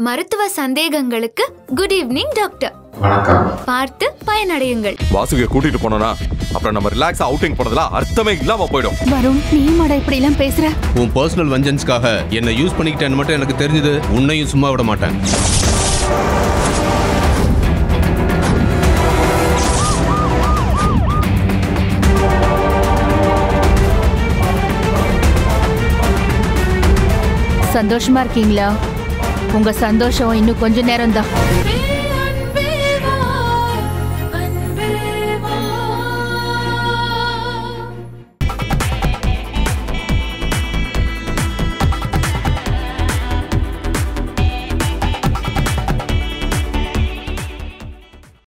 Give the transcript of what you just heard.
மருத்துவ சந்தேகங்களுக்கு good evening doctor வணக்கம் பார்த்து பயனடையுங்கள் வாசுகிய கூட்டிட்டு போனோம்னா அப்புறம் நம்ம ரிலாக்ஸ் அவுட்டிங் போனதுல அர்த்தமே இல்லாம போயிடும் வருண் நீ மாட இப்படி எல்லாம் பேசுற உன் பர்சனல் வஞ்சன்ஸ்க்காக என்னை யூஸ் பண்ணிக்கிட்டேன்னு மட்டும் எனக்கு தெரிஞ்சது உன்னையும் சும்மா விட மாட்டேன் சந்தோஷமா இருக்கீங்களா உங்க சந்தோஷம் இன்னும் கொஞ்ச நேரம் தான்